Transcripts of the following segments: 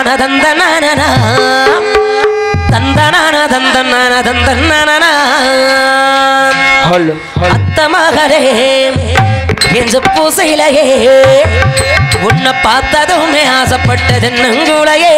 தான தந்தனான தந்தனான தந்தனான தந்தனான ஹலோ அத்த மகளே எஞ்ச பூசையிலையே உன்னை பார்த்ததுமே ஆசைப்பட்டது நங்குலையே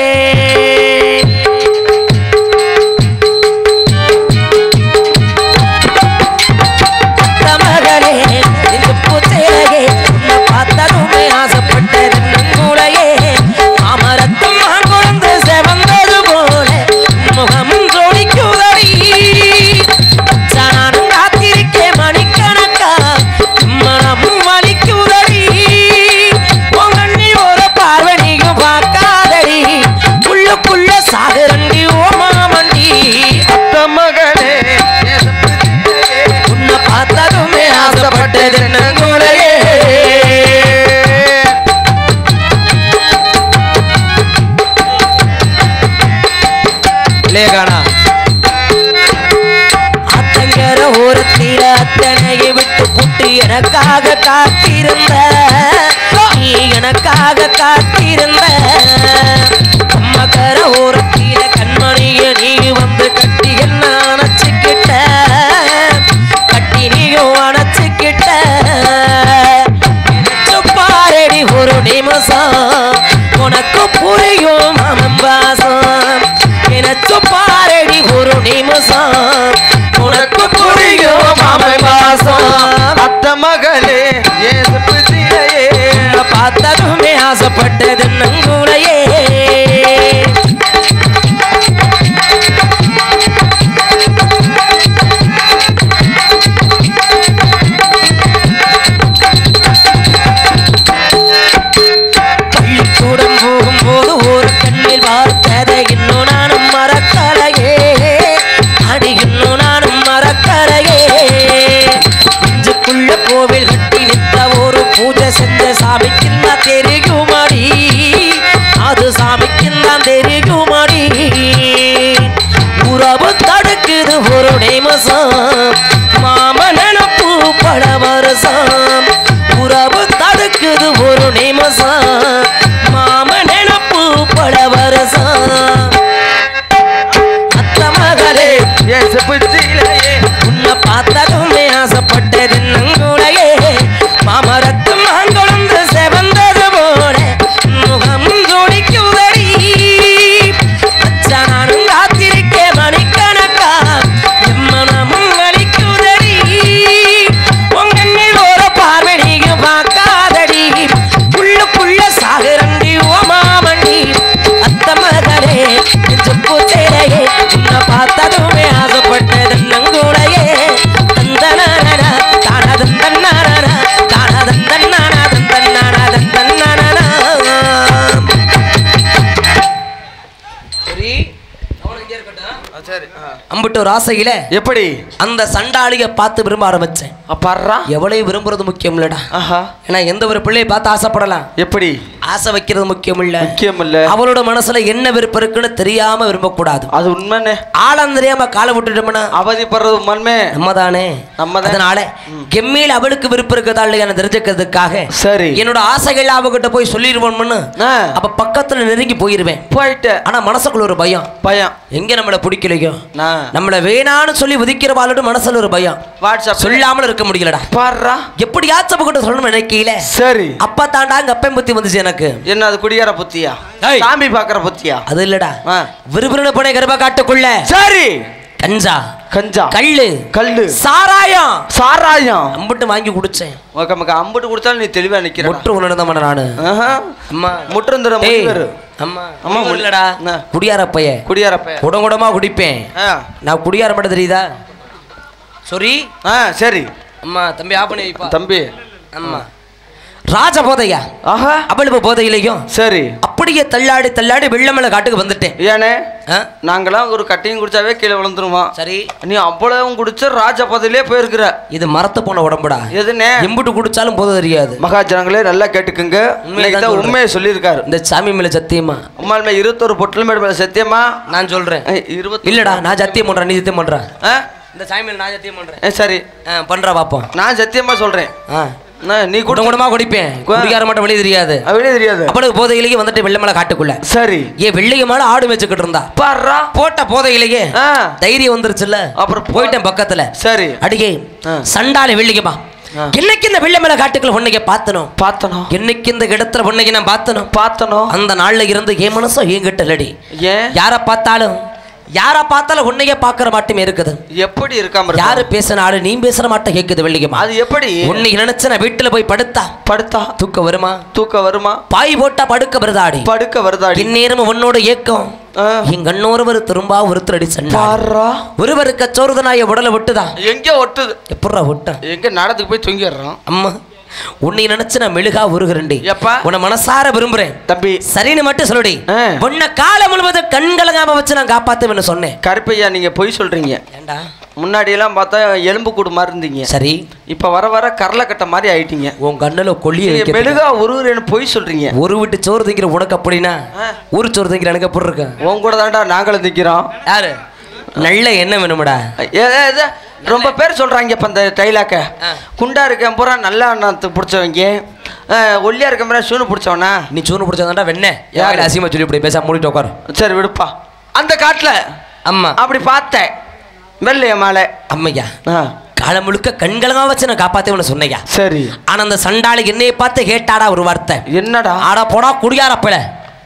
அத்த மகளே எஞ்ச பூசையிலையே உன்னை பார்த்ததுமே ஆசைப்பட்டது நங்குலையே அமரத்தும் குழந்தை செவந்தது போல முகமும் ஜோடிக்குதடி நானும் காத்திருக்கே மணிக்கணக்கா மனமும் வலிக்குதடி உங்கண்ணி ஒரு பார்வனியும் பார்க்காதடி உள்ளுக்குள்ள சாகுரண்டி ஓ மாமண்டி அத்த மகனே உன்னை பார்த்ததுமே ஆசைப்பட்டது நங்குலையே லேகானா அத்தங்கர ஓரத்தில அத்தனையை விட்டு புட்டு எனக்காக காத்திருந்த நீ எனக்காக காத்திருந்த அம்மக்கர ஓரத்தில கண்மணிய நீ வந்து கட்டி என்ன அணைச்சுக்கிட்ட கட்டி நீயும் அணைச்சுக்கிட்ட நினைச்சு பாரடி ஒரு நிமிஷம் உனக்கு புரியும் மாமன் வாசம் நினைச்சு பாரடி ஒரு நிமிஷம் உனக்கு புரியும் மாமன் வாசம் அத்த மகளே ஏசு பிள்ளையே பார்த்ததுமே ஆசைப்பட்டது நங்குலையே பள்ளிக்கூடம் போகும்போது ஒரு கண்ணில் பார்த்ததை இன்னும் நானும் மறக்கலையே அடி இன்னும் நானும் மறக்கலையே நெஞ்சுக்குள்ள கோவில் கட்டி நின்ற ஒரு பூஜை செஞ்ச சாமிக்கு தான் தெரியுமாடி அது சாமிக்கு தான் தெரியுமாடி உறவு தடுக்குது ஒரு நிமிஷம் மாம நினப்பு பல வருஷம் உறவு தடுக்குது ஒரு நிமிஷம் மாம நினப்பு பல வருஷம் அத்த மகளே ஏசு பிள்ளையே உன்னை பார்த்ததுமே ஆசைப்பட்டது நங்குலையே மாமரத்து மாங்கொழுந்து செவந்தது போல முகம் ஜோடிக்குதடி அச்சானும் காத்திருக்கே மணிக்கணக்கா எம்மனமும் வலிக்குதடி உங்கண்ணில் ஒரு பார்வை நீங்க பார்க்காதடி உள்ளுக்குள்ள சாகுரண்டி ஓ மாமண்டி அத்த மகளே நெஞ்சு பூச்சையிலேயே உன்னை பார்த்ததுமே ஆசைப்பட்டது நங்குடையே தந்தனானா தானதன் தன்னானா தானதன் தன்னானா தந்தன்னானா தந்தன்னானா சரி அவனுக்கு இங்கே இருக்கட்டும் சரி அம்பிட்டு ஒரு ஆசையில எப்படி அந்த சண்டாளிய பார்த்து விரும்ப ஆரம்பிச்சேன் அப்பாடுறா எவ்வளவு விரும்புறது முக்கியம் இல்லடா ஆஹா ஏன்னா எந்த ஒரு பிள்ளையை பார்த்து ஆசைப்படலாம் எப்படி ஆசை வைக்கிறது முக்கியம் இல்ல முக்கியம் இல்ல அவளோட மனசுல என்ன விருப்பம் இருக்குன்னு தெரியாம விரும்பக்கூடாது அது உண்மைனே ஆழம் தெரியாம காலை விட்டுட்டோம்னா அவதிப்படுறது உண்மை நம்ம தானே நம்ம தான். அதனால கெம்மியில் அவளுக்கு விருப்பம் இருக்குதா இல்லையான்னு தெரிஞ்சுக்கிறதுக்காக சரி என்னோட ஆசைகள் அவகிட்ட போய் சொல்லிடுவோம்னு ஆ, அப்ப பக்கத்துல நெருங்கி போயிருவேன் போயிட்ட ஆனா மனசுக்குள்ள ஒரு பயம் பயம் எங்க நம்மள பிடிக்கலையோ நான் நம்மள வேணான்னு சொல்லி ஒதுக்கிறவாளோட மனசுல ஒரு பயம் வாட்ஸ்அப் சொல்லாமல் இருக்க முடியலடா பாடுறா எப்படியாச்சும் அவகிட்ட சொல்லணும்னு நினைக்கல சரி அப்பா தாண்டா அங்க அப்பன் புத்தி வந்துச்சு எனக்கு என்ன அது குடியார புத்தியா ஏய். சாமி பாக்குற புத்தியா அது இல்லடா ஆ. விறுவிறுன்னு போன கர்ப்ப காட்டுக்குள்ள சரி கஞ்சா கஞ்சா கள்ளு கல்லு சாராயம் சாராயம் அம்பிட்டு வாங்கி குடிச்சேன் உனக்கு நமக்கு அம்புட்டு கொடுத்தாலும் நீ தெளிவா நிக்கிற முற்று உணர்ந்த மன நானு அம்மா முற்றந்திர ஏய், முனிவர் அம்மா அம்மா, அம்மா முடி- இல்லடா என்ன? குடியார பைய குடியாரப்ப குடங்குடமா குடிப்பேன் ஆ நான் குடியார மட்டும் தெரியுதா சொரி ஆ சரி அம்மா தம்பி ஆப் பண்ணி வைப்பா தம்பி அம்மா ராஜ போதையா ஆஹா அவ்வளவு போதையிலையும் சரி அப்படியே தள்ளாடி தள்ளாடி வெள்ளமலை காட்டுக்கு வந்துட்டேன் ஏனே ஆ? நாங்களாம் ஒரு கட்டையும் குடிச்சாவே கீழே விழுந்துருவோம் சரி நீ அவ்வளவும் குடிச்ச ராஜ பதவியிலே போயிருக்கிற இது மரத்து போன உடம்புடா எதுனே எம்புட்டு குடிச்சாலும் போத தெரியாது மகாஜனங்களே நல்லா கேட்டுக்குங்க இன்னைக்கு தான் சொல்றேன். உண்மையை சொல்லியிருக்காரு இந்த சாமி மேல சத்தியமா உண்மையிலுமே இருபத்தொரு பொட்டல் மேடு மேல சத்தியமா நான் சொல்றேன் ஏய், இருபத்தி இல்லடா நான் சத்தியம் பண்றேன் நீ சத்தியம் பண்ற ஆ? இந்த சாமி மேல நான் சத்தியம் பண்றேன் ஏ, சரி ஆ, பண்றா பாப்போம் நான் சத்தியமா சொல்றேன் ஆ என்ன, நீ கூட குடம் குடமா குடிப்பேன் குடிக்கார மட்டும் வெளியே தெரியாது வெளியே தெரியாது அப்பளுக்கு போதையிலேயே வந்துட்டு வெள்ளமலை காட்டுக்குள்ள சரி ஏன் வெள்ளைய மேல ஆடு வச்சுக்கிட்டு இருந்தா பாடுறா போட்ட போதையிலேயே ஆ தைரியம் வந்துருச்சுல்ல அப்புறம் போ- போயிட்டேன் பக்கத்துல சரி அடிகே ஆ. சண்டாளி வெள்ளிக்குமா ஆ. என்னைக்கு இந்த வெள்ளமலை காட்டுக்குள்ள உன்னைய பார்த்தனும் பார்த்தனோ என்னைக்கு இந்த இடத்துல உன்னைய நான் பார்த்தனும் பார்த்தனோ அந்த நாள்ல இருந்து என் மனசும் என்கிட்ட இல்லடி ஏன் யார பார்த்தாலும் யார பார்த்தாலும் உன்னைய பார்க்கற மாட்டமே இருக்குது எப்படி இருக்காம இருக்கா? யாரு பேசினாலும் நீ பேசுற மாட்டேன் கேக்குது வெள்ளிக்குமா அது எப்படி உன்னை நினைச்சு நான் வீட்டுல போய் படுத்தா படுத்தா தூக்கம் வருமா தூக்க வருமா பாய் போட்டா படுக்க வருதாடி படுக்க வருதாடி இந்நேரம் உன்னோட ஏக்கம் ஆ. எங்க அண்ணொருவர் திரும்ப ஒருத்தரடி சென்றார் பாடுறா ஒருவருக்கு சோறுதனாய உடலை விட்டுதான் எங்க ஒட்டுது எப்படா விட்டேன் எங்க நடத்துக்கு போய் தூங்கிடுறான் அம்மா உன்னை நினைச்சு நான் மெழுகா உருகிறேன்டி எப்பா? உன்னை மனசார விரும்புறேன் தம்பி சரின்னு மட்டும் சொல்லுடி ஆ. உன்னை காலம் முழுவதும் கண்கலங்காம வச்சு நான் காப்பாத்துவேன்னு சொன்னேன் கருப்பையா நீங்க பொய் சொல்றீங்க ஏண்டா முன்னாடி எல்லாம் பார்த்தா எலும்பு கூடு மாதிரி இருந்தீங்க சரி இப்ப வர வர கரலக்கட்டை மாதிரி ஆயிட்டீங்க உன் கண்ணுல கொள்ளிய நீங்க வைக்க மெழுகா உருவுறேன்னு பொய் சொல்றீங்க ஒரு வீட்டு சோறு திங்கிற உனக்கு அப்படின்னா ஆ. ஊர் சோறு திங்கிற எனக்கு எப்படி இருக்கு உன் கூட தான்டா நாங்களும் நிக்கிறோம் யாரு நல்ல என்ன வேணுமடா ஏ, ஏ, இது, ரொம்ப பேர் சொல்றாங்க இப்ப இந்த டைலாக்க ஆ. குண்டா இருக்கேன் பூரா நல்லா அண்ணாத்து பிடிச்சவங்க ஆ, ஒல்லியா இருக்க மாதிரி சூனு பிடிச்சவனா நீ சூனு பிடிச்சதாண்டா வெண்ணே யாரு? யாரு அசியமா சொல்லி இப்படி பேச மூடிட்டு உட்காரு சரி விடுப்பா அந்த காட்டுல அம்மா அப்படி பார்த்தேன் வெள்ளைய மாலை அம்மையா ஆ, காலம் முழுக்க கண்கலங்கா வச்சு நான் காப்பாத்தேன்னு சொன்னையா சரி ஆனா அந்த சண்டாளி என்னைய பார்த்து கேட்டாடா ஒரு வார்த்தை என்னடா ஆடா போடா குடியாரப்பல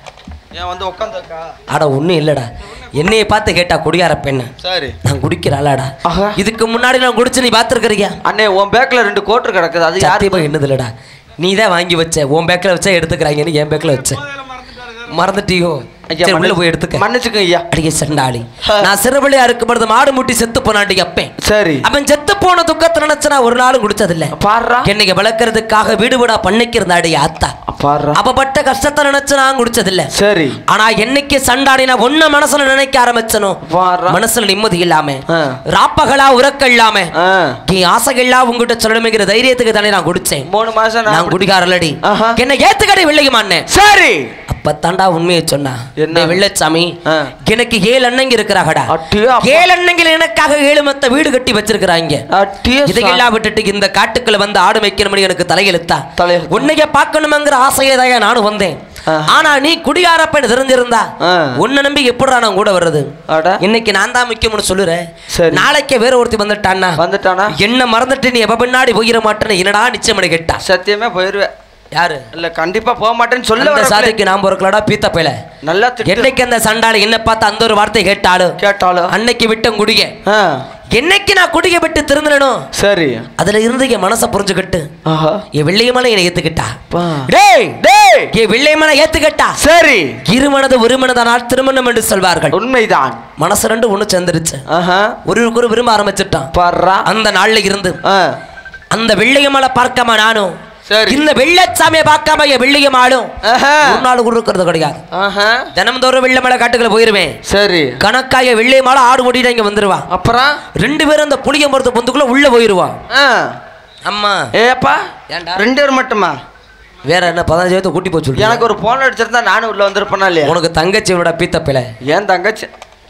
ஏன் வந்து உட்காந்துக்கா ஆடா ஒண்ணும் இல்லடா என்னைய பார்த்து கேட்டா குடியார பெண்ணு சரி நான் குடிக்கிறாளாடா ஆஹா. இதுக்கு முன்னாடி நான் குடிச்சு நீ பார்த்துருக்கிறியா அண்ணே உன் பேக்ல ரெண்டு கோட்டு கிடக்குது அது யாரு சத்தியமா என்னது இல்லடா நீ தான் வாங்கி வச்ச உன் பேக்கில் வச்சா எடுத்துக்கிறாங்கன்னு என் பேக்கில் வச்ச மறந்துட்டியோ ஐயா, சரி உள்ள மன்னி- போய் எடுத்துக்க மன்னிச்சுக்க ஐயா அடிக்க சண்டாளி ஆ. நான் சிறுபிள்ளையா இருக்கும் பொழுது மாடு முட்டி செத்து போனாண்டி அப்பேன் சரி அவன் செத்து போன துக்கத்தை நினைச்சு நான் ஒரு நாளும் குடிச்சதில்ல பாடுறா என்னைக்கு வளர்க்கறதுக்காக வீடு வீடா பண்ணிக்கு இருந்தாடி ஆத்தா பாடுறா அவ பட்ட கஷ்டத்தை நினைச்சு நான் குடிச்சதில்ல சரி ஆனா என்னைக்கு சண்டாடி நான் ஒன்ன மனசுல நினைக்க ஆரம்பிச்சனோ பாடுறா மனசுல நிம்மதி இல்லாம ஆ. ராப்பகலா உறக்க இல்லாம ஆ. நீ ஆசைகள்லாம் உங்ககிட்ட சொல்லணுங்கிற தைரியத்துக்கு தானே நான் குடிச்சேன் மூணு மாசம் நான் நான் குடிகாரலடி ஆஹா. என்ன ஏத்துக்கடி வெள்ளைக்குமான்னு சரி அப்பத்தாண்டா உண்மையை சொன்னா என்ன? டேய் வெள்ளச்சாமி ஆ. எனக்கு ஏழு அண்ணங்க இருக்கிறாங்கடா அட்டியே அப்பா. ஏழு அண்ணங்கள் எனக்காக ஏழு மத்த வீடு கட்டி வச்சிருக்கிறாங்க அட்டியே இதையெல்லாம் விட்டுட்டு இந்த காட்டுக்குள்ள வந்து ஆடு வைக்கணும்னு எனக்கு தலையெழுத்தா தலையெழுத்தா. உன்னைய பார்க்கணுங்கிற ஆசையே தான் நானும் வந்தேன் ஆ. ஆனா நீ குடிகாரப்பன் தெரிஞ்சிருந்தா ஆ. உன்னை நம்பி எப்படிடா நான் கூட வர்றது அட இன்னைக்கு நான் தான் முக்கியம்னு சொல்லுறேன் சரி. நாளைக்கு வேற ஒருத்தி வந்துட்டான்னா வந்துட்டானா என்ன மறந்துட்டு நீ எப்ப பின்னாடி போயிட மாட்டேன்னு என்னடா நிச்சயம் பண்ணி கேட்டா சத்தியமே போயிருவேன் யாரு இல்ல கண்டிப்பா போக மாட்டேன்னு சொல்ல அந்த வரப்பலே. சாதிக்கு நாம் பொறுக்கலடா பீத்த பையல நல்லா திட்டு என்னைக்கு அந்த சண்டாளி என்ன பார்த்து அந்த ஒரு வார்த்தை கேட்டாலும் கேட்டாலும் அன்னைக்கு விட்ட குடிக ஆ, என்னைக்கு நான் குடிக விட்டு திருந்தனும் சரி அதுல இருந்து என் மனசை புரிஞ்சுக்கிட்டு ஆஹா என் வெள்ளையமலை என்னை ஏத்துக்கிட்டா பா. டேய் டேய் என் வெள்ளையமலை ஏத்துக்கிட்டா சரி இருமனது ஒரு மனதானால் திருமணம் என்று சொல்வார்கள் உண்மைதான் மனசு ரெண்டு ஒண்ணு சேர்ந்துருச்சு ஆஹா ஒருவருக்கு ஒரு விரும்ப ஆரம்பிச்சிட்டான் பாடுறா அந்த நாள்ல இருந்து ஆ, அந்த வெள்ளையமலை பார்க்காம நானும் சரி இந்த வெள்ளச்சாமியை பார்க்காம என் வெள்ளையமாலும் ஆஹா ஒரு நாள் கூட இருக்கிறது கிடையாது ஆஹா தினம்தோறும் வெள்ளமலை காட்டுக்குள்ள போயிருவேன் சரி கணக்காய வெள்ளை மாலை ஆடு ஓட்டிட்டு இங்க வந்துருவான் அப்புறம் ரெண்டு பேரும் அந்த புளிய மரத்து பொந்துக்குள்ள உள்ள போயிருவான் ஆ அம்மா ஏப்பா ஏன்டா? ரெண்டு பேர் மட்டுமா வேற என்ன பதினஞ்சு பேர்த்த கூட்டி போச்சு எனக்கு ஒரு போன் அடிச்சிருந்தா நானும் உள்ள வந்திருப்பேனா இல்லையா உனக்கு தங்கச்சி விட பீத்தப்பில ஏன் தங்கச்சி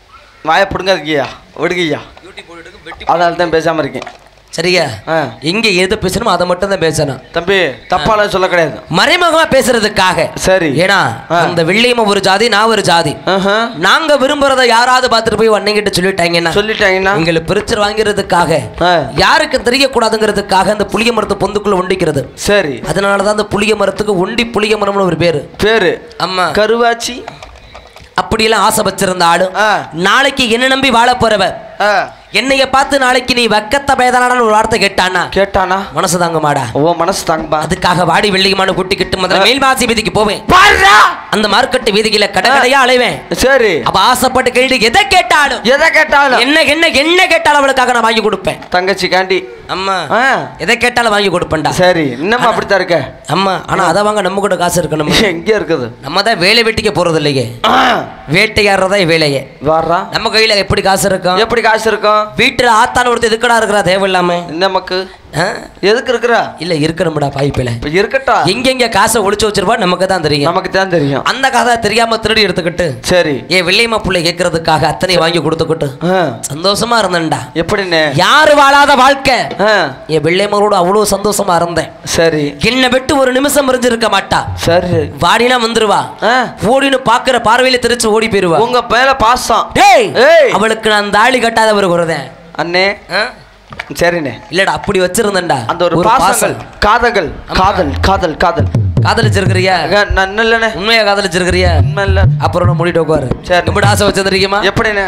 வாய பிடுங்காதுக்கியா விடுங்கய்யா அதனால தான் பேசாம இருக்கேன் சரியா ஆ எங்க எது பேசணுமோ அதை மட்டும் தான் பேசணும் தம்பி தப்பாலாம் சொல்ல கிடையாது மறைமுகமா பேசுறதுக்காக சரி ஏன்னா ஆ. அந்த வெள்ளையம்ம ஒரு ஜாதி நான் ஒரு ஜாதி ஆஹா. நாங்க விரும்புறத யாராவது பார்த்துட்டு போய் அன்னைங்கிட்ட சொல்லிட்டாங்கன்னா சொல்லிட்டாங்கன்னா எங்களை பிரிச்சு வாங்கிறதுக்காக ஆ. யாருக்கும் தெரியக்கூடாதுங்கிறதுக்காக அந்த புளிய மரத்து பொந்துக்குள்ள ஒண்டிக்கிறது சரி அதனாலதான் அந்த புளிய மரத்துக்கு ஒண்டி புளிய மரம்னு ஒரு பேரு பேரு அம்மா கருவாச்சி அப்படியெல்லாம் ஆசை வச்சிருந்த ஆளு ஆ. நாளைக்கு என்ன நம்பி வாழ போறவ ஆ என்னைய பார்த்து நாளைக்கு நீ வெக்கத்த பேதனான ஒரு வார்த்தை கேட்டானா கேட்டானா மனசு தாங்க மாடா ஓ மனசு தாங்கப்பா அதுக்காக வாடி வெள்ளியமான கூட்டிக்கிட்டு முதல்ல மேல்வாசி வீதிக்கு போவேன் பாருடா அந்த மார்க்கெட்டு வீதியில கடை கடையா அலைவேன் சரி அப்ப ஆசைப்பட்டு கேட்டு எதை கேட்டாலும் எதை கேட்டாலும் என்ன என்ன என்ன கேட்டாலும் அவளுக்காக நான் வாங்கி கொடுப்பேன் தங்கச்சி காண்டி அம்மா ஆ எதை கேட்டாலும் வாங்கி கொடுப்பேன்டா சரி இன்னும் அப்படித்தான் இருக்க அம்மா ஆனா அதை வாங்க நம்ம கூட காசு இருக்கணும் எங்க இருக்குது நம்ம தான் வேலை வெட்டிக்க போறது இல்லையே ஆ, வேட்டையாடுறதா வேலையே வர்றா நம்ம கையில எப்படி காசு இருக்கும் எப்படி காசு இருக்கும் வீட்டுல ஆத்தான ஒருத்தர் இதுக்கடா இருக்கிறா தேவையில்லாம நமக்கு ஆ? எதுக்கு இருக்கிறா இல்ல இருக்கணும்டா பாய்ப்பில இப்ப இருக்கட்டா எங்கெங்க காசை ஒளிச்சு வச்சிருப்பா நமக்கு தான் தெரியும் நமக்கு தான் தெரியும் அந்த கதை தெரியாம திருடி எடுத்துக்கிட்டு சரி ஏன் வெள்ளையம்மா பிள்ளை கேட்கறதுக்காக அத்தனை வாங்கி கொடுத்துக்கிட்டு ஆ, சந்தோஷமா இருந்தேன்டா எப்படிண்ணே யாரு வாழாத வாழ்க்கை ஆ, என் வெள்ளையம்மரோட அவ்வளவு சந்தோஷமா இருந்தேன் சரி என்னை விட்டு ஒரு நிமிஷம் இருக்க மாட்டா சரி வாடினா வந்துருவா ஆ, ஓடின்னு பாக்குற பார்வையில தெரிச்சு ஓடி போயிருவா உங்க மேல பாசம் டேய் ஏய். அவளுக்கு நான் தாலி கட்டாத ஒரு குறதேன் அண்ணே சரிண்ணே இல்லடா அப்படி வச்சிருந்தேன்டா அந்த ஒரு பாசங்கள் காதங்கள் காதல் காதல் காதல் காதலிச்சிருக்கிறியா அங்க நான் இல்லைண்ணே உண்மையா காதலிச்சிருக்கிறியா உண்மை இல்ல அப்புறம் நான் மூடிட்டு உட்காரு சரி. எப்படி ஆசை வச்சிருக்கீமா எப்படிண்ணே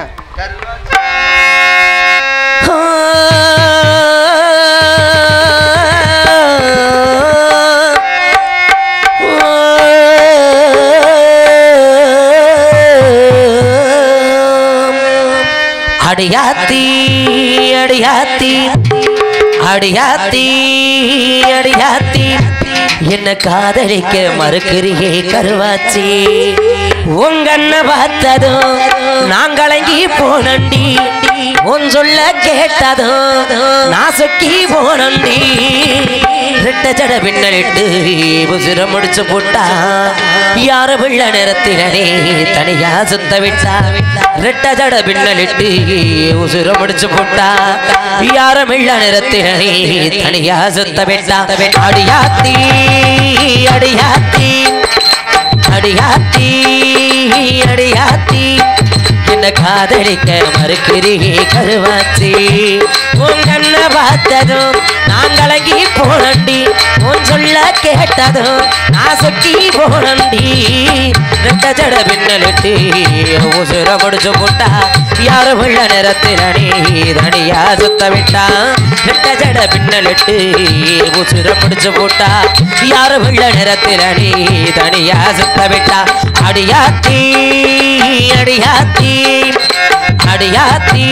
அடியாத்தி அடியாத்தி அடியாத்தி அடியாத்தி என்ன காதலிக்க மறுக்கிறியே கருவாச்சி உங்கண்ண பார்த்ததும் நான் கலங்கி போனண்டி உன் சொல்ல கேட்டதும் நான் சொக்கி போனண்டி ரெட்ட ஜட பின்னலிட்டு உசிர முடிச்சு போட்டா யார வெள்ள நிறத்தினே தனியா சுத்த விட்டா ரெட்ட ஜட பின்னலிட்டு உசிர முடிச்சு போட்டா யார வெள்ள நிறத்தினே தனியா சுத்த விட்டா அடியாத்தி அடியாத்தி அடியாத்தி அடியாத்தி என்ன காதலிக்க மறுக்கிறீ கருவாச்சி உன் கண்ண பார்த்ததும் நான் கலங்கி போனண்டி உன் சொல்ல கேட்டதும் நான் சொக்கி போனண்டி ரெட்ட ஜட பின்னலிட்டு உசுர முடிச்சு போட்டா யாரு உள்ள நிறத்தில் அணி தனியா சுத்த விட்டா ரெட்ட ஜட பின்னலிட்டு உசுர முடிச்சு போட்டா யாரு உள்ள நிறத்தில் அணி தனியா சுத்த விட்டா அடியாத்தி அடியாத்தி அடியாத்தி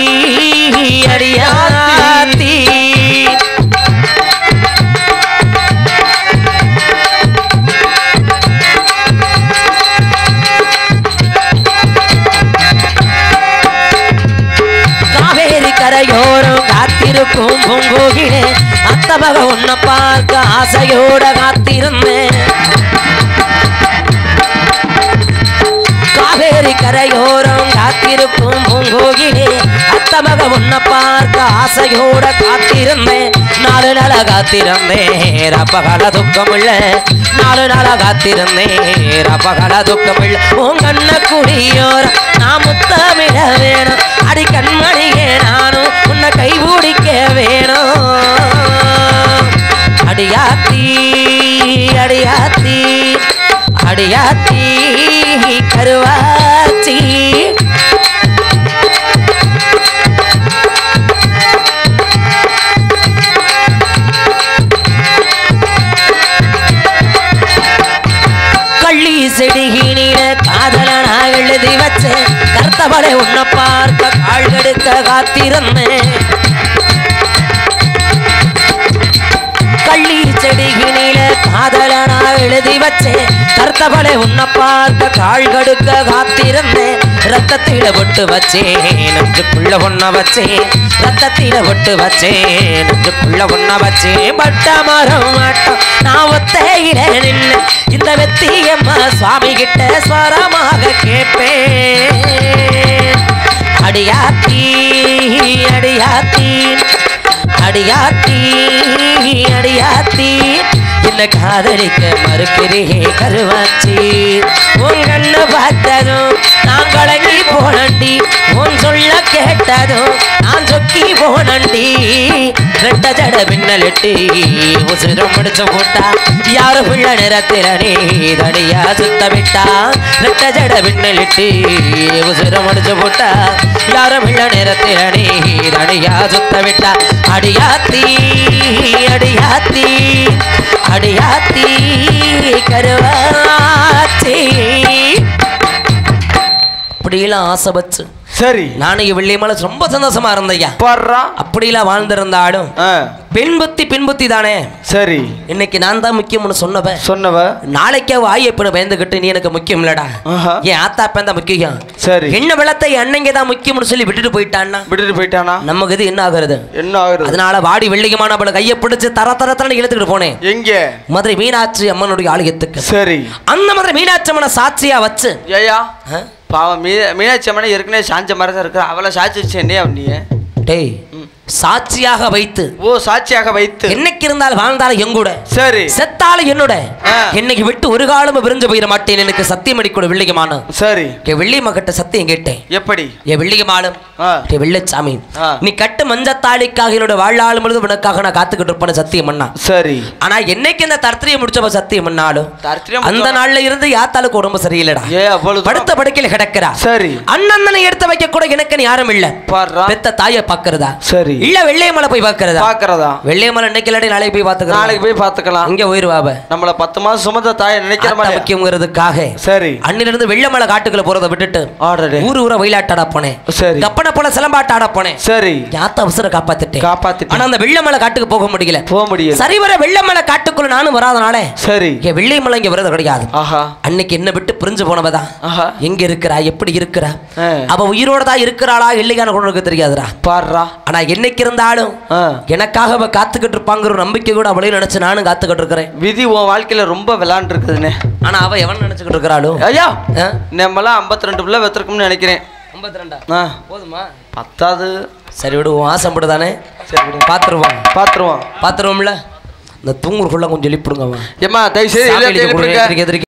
அடியாத்தி காவேரி கரையோரம் காத்திருக்கும் பூங்கோகிலே அத்தமக உன்னை பார்க்க ஆசையோட காத்திருந்தேன் காவேரி கரையோரம் காத்திருக்கும் பூங்கோகிலே அத்தமக உன்னை பார்க்க ஆசையோட காத்திருந்தேன் நாலு நாள காத்திருந்தேன் ரப்பகல துக்கமில்ல நாலு நாள காத்திருந்தேன் ரப்பகல துக்கமில்ல உன் கண்ண குடியோரம் நான் முத்தமிட வேணும் அடி கண்மணியே நானும் உன்னை கைபிடிக்க வேணும் அடியாத்தி அடியாத்தி அடியாத்தி கருவாச்சி கள்ளி செடிகினில காதலனா எழுதி வச்சேன் கர்த்தவளை உன்னை பார்க்க கால்கெடுக்க காத்திருந்தேன் கள்ளி செடிகினில காதலனா எழுதி வச்சேன் கர்த்தவளை உன்னை பார்க்க கால் கடுக்க காத்திருந்தேன் ரத்தத்தில விட்டு வச்சேன் நெஞ்சுக்குள்ள ஒன்ன வச்சேன் ரத்தத்தில விட்டு வச்சேன் நெஞ்சுக்குள்ள ஒன்ன வச்சேன் பட்ட மரம் மாட்டோம் நான் ஒத்தையில நின்று இந்த வெத்தியம்மா சுவாமி கிட்ட ஸ்வரமாக கேட்பேன் அடியாத்தி அடியாத்தி அடியாத்தி அடியாத்தி என்ன காதலிக்க மறுக்கிறே கருவாச்சி உன் கண்ணு பார்த்ததும் நான் கலங்கி போனண்டி உன் சொல்ல கேட்டதும் நான் சொக்கி போனண்டி ரெட்ட ஜட பின்னலிட்டு உசுரம் முடிச்சு போட்டா யாரு உள்ள நிறத்தில நீ தடியா சுத்த விட்டா ரெட்ட ஜட பின்னலிட்டு உசுரம் முடிச்சு போட்டா யாரும் உள்ள நிறத்தில நீ தடியா சுத்த விட்டா அடியாத்தி அடியாத்தி அடியாத்தி கருவாச்சி அப்படியெல்லாம் ஆசை வச்சு சரி நானும் வெள்ளியமலை ரொம்ப சந்தோஷமா இருந்தையா பாடுறா அப்படிலாம் வாழ்ந்திருந்தாலும் ஆ பெண் புத்தி பின் புத்தி தானே சரி இன்னைக்கு நான் தான் முக்கியம்னு சொன்னவ சொன்னவ நாளைக்கே வாய் எப்படி பயந்துகிட்டு நீ எனக்கு முக்கியம் இல்லடா ஆஹா. என் ஆத்தா அப்பன் தான் முக்கியம் சரி என்ன வெள்ளத்தை அன்னைங்க தான் முக்கியம்னு சொல்லி விட்டுட்டு போயிட்டான்னா விட்டுட்டு போயிட்டானா நமக்கு இது என்ன ஆகுறது என்ன ஆகுறது அதனால வாடி வெள்ளியமான அவளை கையை பிடிச்சு தர தர தரன்னு இழுத்துக்கிட்டு போனேன் எங்க மதுரை மீனாட்சி அம்மனுடைய ஆலயத்துக்கு சரி அந்த மதுரை மீனாட்சி அம்மனை சாட்சியா வச்சு ஏயா ஆ? பாவம் மீ மீனாட்சி அம்மனை ஏற்கனவே சாஞ்ச மாதிரி தான் இருக்கிற அவளை சாட்சி வச்சு என்னையா நீ டேய் சாட்சியாக வைத்து ஓ சாட்சியாக வைத்து என்னைக்கு இருந்தாலும் வாழ்ந்தாலும் எங்கூட சரி செத்தாலும் என்னோட ஆ. என்னைக்கு விட்டு ஒரு காலமும் விரிஞ்சு போயிட மாட்டேன் எனக்கு சத்தியம் அடிக்கூட வெள்ளியமான சரி என் வெள்ளியம்மா கிட்ட சத்தியம் கேட்டேன் எப்படி என் வெள்ளியமாலும் ஆ என் வெள்ளச்சாமி ஆ. நீ கட்டு மஞ்சத்தாளிக்காக என்னோட வாழ்நாள் முழுதும் உனக்காக நான் காத்துக்கிட்டு இருப்பேன் சத்தியம் பண்ணா சரி ஆனா என்னைக்கு இந்த தர்த்திரியை முடிச்சப்ப சத்தியம் பண்ணாலும் தரித்திரம் அந்த நாள்ல இருந்து யாத்தாளுக்கு உடம்பு சரியில்லடா ஏ அவ்வளவு தூரம்? படுத்த படுக்கையில கிடக்கிறா சரி அண்ணந்தனை எடுத்து வைக்க கூட எனக்கு யாரும் இல்ல பாடுறா பெத்த தாயை பாக்குறதா சரி இல்ல வெள்ளையமலை போய் பாக்குறதா பாக்குறதா வெள்ளையமலை இன்னைக்கு இல்லாட்டி நாளைக்கு போய் பாத்துக்கலாம் நாளைக்கு போய் பாத்துக்கலாம் அங்க போயிருவாவ நம்மள பத்து மாசம் சுமந்த தாயை நினைக்கிற ஆத்தா மாதிரி முக்கியங்கிறதுக்காக சரி அண்ணிலிருந்து வெள்ளமலை காட்டுக்குள்ள போறதை விட்டுட்டு ஆர்டரு ஊர் ஊர வெயிலாட்டாட போனேன் சரி கப்பனை போல சிலம்பாட்ட ஆட போனேன் சரி யாத்த அவசர காப்பாத்திட்டேன் காப்பாத்திட்டு ஆனா அந்த வெள்ளமலை காட்டுக்கு போக முடியல போக முடியல சரிவர வெள்ளமலை காட்டுக்குள்ள நானும் வராதனால சரி இங்க வெள்ளைமலை இங்க வரது கிடையாது ஆஹா அன்னைக்கு என்ன விட்டு பிரிஞ்சு போனவதான் ஆஹா எங்க இருக்கிறா எப்படி இருக்கிறா ஆ. அவ உயிரோட தான் இருக்கிறாளா இல்லையான்னு கூட எனக்கு தெரியாதுடா பாடுறா ஆனா என்னைக்கு இருந்தாலும் ஆ எனக்காக அவ காத்துக்கிட்டு இருப்பாங்கிற ஒரு நம்பிக்கை கூட அவளையும் நினைச்சு நானும் காத்துக்கிட்டு இருக்கிறேன் விதி உன் வாழ்க்கையில ரொம்ப விளாண்டு இருக்குதுண்ணே ஆனா அவ எவன் நினைச்சுக்கிட்டு இருக்கிறாளோ ஐயா ஆ? நம்மளாம் ஐம்பத்தி ரெண்டு பிள்ளை வெத்திருக்கோம்னு நினைக்கிறேன் ஐம்பத்தி ரெண்டா ஆ போதுமா பத்தாது சரி விடு உன் ஆசைப்படுதானே சரி விடு. பாத்துருவான் பாத்துருவோம் பாத்துருவோம்ல இந்த தூங்குறக்குள்ள கொஞ்சம் எழுப்பிடுங்க அவன் ஏம்மா தயவு செய்து சாமி எல்லாத்தையும் எழுப்பி கொடுங்க, எழுப்பிடுங்க. எதிர்க்க, எதிர்க்க.